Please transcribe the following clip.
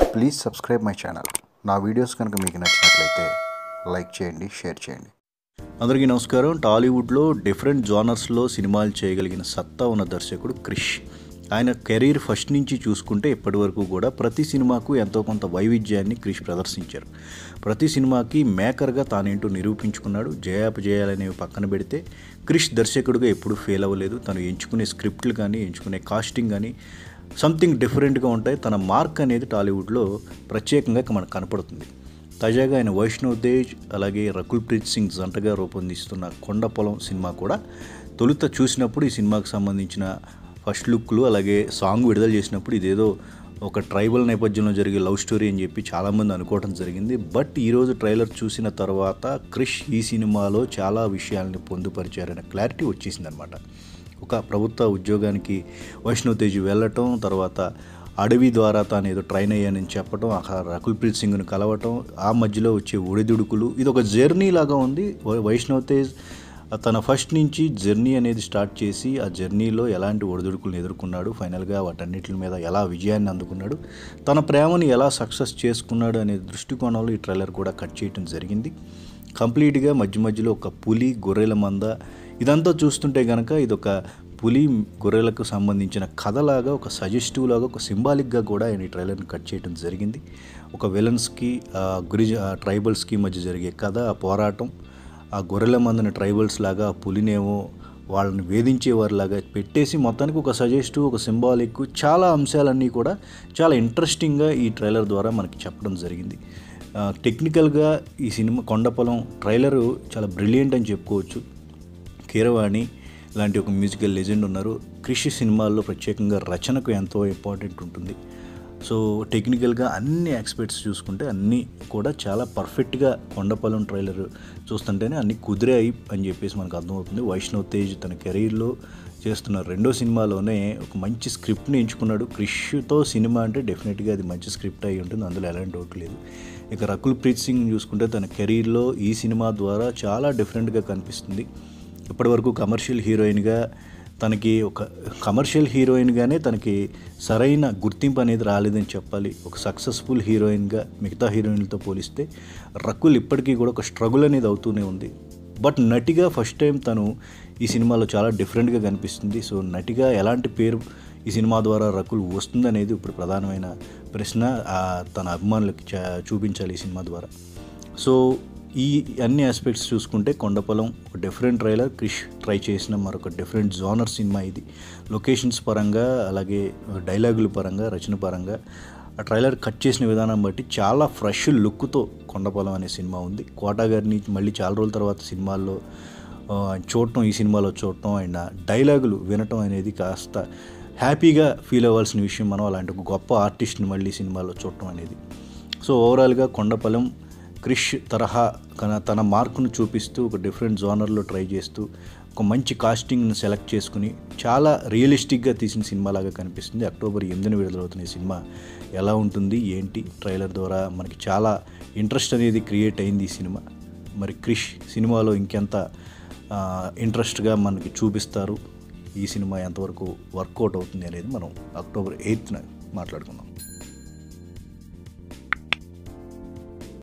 please subscribe my channel నా videos కనుక మీకు నచ్చినట్లయితే లైక్ చేయండి షేర్ చేయండి అందరికీ నమస్కారం టాలీవుడ్లో డిఫరెంట్ జానర్స్లో సినిమాలు చేయగలిగిన సత్తా ఉన్న దర్శకుడు క్రిష్ ఆయన కెరీర్ ఫస్ట్ నుంచి చూసుకుంటే ఇప్పటి వరకు కూడా ప్రతి సినిమాకు ఎంతో కొంత వైవిధ్యాన్ని క్రిష్ ప్రదర్శించారు ప్రతి సినిమాకి మేకర్గా తానేంటో నిరూపించుకున్నాడు జయాపజయాలనేవి పక్కన పెడితే క్రిష్ దర్శకుడిగా ఎప్పుడు ఫెయిల్ అవ్వలేదు తను ఎంచుకునే స్క్రిప్ట్లు కానీ ఎంచుకునే కాస్టింగ్ కానీ సంథింగ్ డిఫరెంట్గా ఉంటాయి తన మార్క్ అనేది టాలీవుడ్లో ప్రత్యేకంగా మనకు కనపడుతుంది తాజాగా ఆయన వైష్ణవ్ తేజ్ అలాగే రకుల్ ప్రీత్ సింగ్ జంటగా రూపొందిస్తున్న కొండ పొలం సినిమా కూడా తొలుత చూసినప్పుడు ఈ సినిమాకి సంబంధించిన ఫస్ట్ లుక్లు అలాగే సాంగ్ విడుదల చేసినప్పుడు ఇదేదో ఒక ట్రైబల్ నేపథ్యంలో జరిగే లవ్ స్టోరీ అని చెప్పి చాలామంది అనుకోవడం జరిగింది బట్ ఈరోజు ట్రైలర్ చూసిన తర్వాత క్రిష్ ఈ సినిమాలో చాలా విషయాల్ని పొందుపరిచారనే క్లారిటీ వచ్చేసిందనమాట ఒక ప్రభుత్వ ఉద్యోగానికి వైష్ణవ్ తేజ్ వెళ్ళటం తర్వాత అడవి ద్వారా తాను ఏదో ట్రైన్ అయ్యానని చెప్పటం అక్కడ రకుల్ ప్రీత్ సింగ్ను కలవటం ఆ మధ్యలో వచ్చే ఒడిదుడుకులు ఇది ఒక జర్నీ లాగా ఉంది వై- వైష్ణవ్ తేజ్ తన ఫస్ట్ నుంచి జర్నీ అనేది స్టార్ట్ చేసి ఆ జర్నీలో ఎలాంటి ఒడిదుడుకులను ఎదుర్కొన్నాడు ఫైనల్గా వాటన్నిటి మీద ఎలా విజయాన్ని అందుకున్నాడు తన ప్రేమని ఎలా సక్సెస్ చేసుకున్నాడు అనే దృష్టికోణంలో ఈ ట్రైలర్ కూడా కట్ చేయడం జరిగింది కంప్లీట్గా మధ్య మధ్యలో ఒక పులి గొర్రెల మంద ఇదంతా చూస్తుంటే కనుక ఇది ఒక పులి గొర్రెలకు సంబంధించిన కథలాగా ఒక సజెస్టివ్ లాగా ఒక సింబాలిక్గా కూడా ఆయన ఈ ట్రైలర్ని కట్ చేయడం జరిగింది ఒక విలన్స్కి ఆ గురిజ ఆ ట్రైబల్స్కి మధ్య జరిగే కథ ఆ పోరాటం ఆ గొర్రెల మందిన ట్రైబల్స్ లాగా ఆ పులినేమో వాళ్ళని వేధించేవారిలాగా పెట్టేసి మొత్తానికి ఒక సజెస్టివ్ ఒక సింబాలిక్ చాలా అంశాలన్నీ కూడా చాలా ఇంట్రెస్టింగ్గా ఈ ట్రైలర్ ద్వారా మనకి చెప్పడం జరిగింది ఆ, టెక్నికల్గా ఈ సినిమా కొండపొలం ట్రైలరు చాలా బ్రిలియంట్ అని చెప్పుకోవచ్చు కీరవాణి లాంటి ఒక మ్యూజికల్ లెజెండ్ ఉన్నారు కృషి సినిమాల్లో ప్రత్యేకంగా రచనకు ఎంతో ఇంపార్టెంట్ ఉంటుంది సో టెక్నికల్గా అన్ని ఎక్స్పెక్ట్స్ చూసుకుంటే అన్నీ కూడా చాలా పర్ఫెక్ట్గా కొండపల్లం ట్రైలర్ చూస్తుంటేనే అన్ని కుదిరాయి అని చెప్పేసి మనకు అర్థమవుతుంది వైష్ణవ్ తేజ్ తన కెరీర్లో చేస్తున్న రెండో సినిమాలోనే ఒక మంచి స్క్రిప్ట్ని ఎంచుకున్నాడు క్రిష్తో సినిమా అంటే డెఫినెట్గా అది మంచి స్క్రిప్ట్ అయి ఉంటుంది అందులో ఎలాంటి డౌట్ లేదు ఇక రకుల్ ప్రీత్ సింగ్ చూసుకుంటే తన కెరీర్లో ఈ సినిమా ద్వారా చాలా డిఫరెంట్గా కనిపిస్తుంది ఇప్పటివరకు కమర్షియల్ హీరోయిన్గా తనకి ఒక కమర్షియల్ హీరోయిన్గానే తనకి సరైన గుర్తింపు అనేది రాలేదని చెప్పాలి ఒక సక్సెస్ఫుల్ హీరోయిన్గా మిగతా హీరోయిన్లతో పోలిస్తే రకుల్ ఇప్పటికీ కూడా ఒక స్ట్రగుల్ అనేది అవుతూనే ఉంది బట్ నటిగా ఫస్ట్ టైం తను ఈ సినిమాలో చాలా డిఫరెంట్గా కనిపిస్తుంది సో నటిగా ఎలాంటి పేరు ఈ సినిమా ద్వారా రకుల్ వస్తుందనేది ఇప్పుడు ప్రధానమైన ప్రశ్న ఆ, తన అభిమానులకి చా- చూపించాలి ఈ సినిమా ద్వారా సో ఈ అన్ని ఆస్పెక్ట్స్ చూసుకుంటే కొండపొలం ఒక డిఫరెంట్ ట్రైలర్ క్రిష్ ట్రై చేసిన మరొక డిఫరెంట్ జోనర్ సినిమా ఇది లొకేషన్స్ పరంగా అలాగే డైలాగుల పరంగా రచన పరంగా ఆ ట్రైలర్ కట్ చేసిన విధానం బట్టి చాలా ఫ్రెష్ లుక్తో కొండపొలం అనే సినిమా ఉంది కోటా గారిని మళ్ళీ చాలా రోజుల తర్వాత సినిమాల్లో ఆ, చూడటం ఈ సినిమాలో చూడటం అండ్ ఆ డైలాగులు వినటం అనేది కాస్త హ్యాపీగా ఫీల్ అవ్వాల్సిన విషయం మనం అలాంటి ఒక గొప్ప ఆర్టిస్ట్ని మళ్ళీ సినిమాలో చూడటం అనేది సో ఓవరాల్గా కొండపల్లం క్రిష్ తరహా కన తన మార్కును చూపిస్తూ ఒక డిఫరెంట్ జోనర్లో ట్రై చేస్తూ ఒక మంచి కాస్టింగ్ను సెలెక్ట్ చేసుకుని చాలా రియలిస్టిక్గా తీసిన సినిమాలాగా కనిపిస్తుంది అక్టోబర్ ఎనిమిదిన విడుదలవుతున్న ఈ సినిమా ఎలా ఉంటుంది ఏంటి ట్రైలర్ ద్వారా మనకి చాలా ఇంట్రెస్ట్ అనేది క్రియేట్ అయింది ఈ సినిమా మరి క్రిష్ సినిమాలో ఇంకెంత ఆ, ఇంట్రెస్ట్గా మనకి చూపిస్తారు ఈ సినిమా ఎంతవరకు వర్కౌట్ అవుతుంది అనేది మనం అక్టోబర్ ఎయిత్న మాట్లాడుకుందాం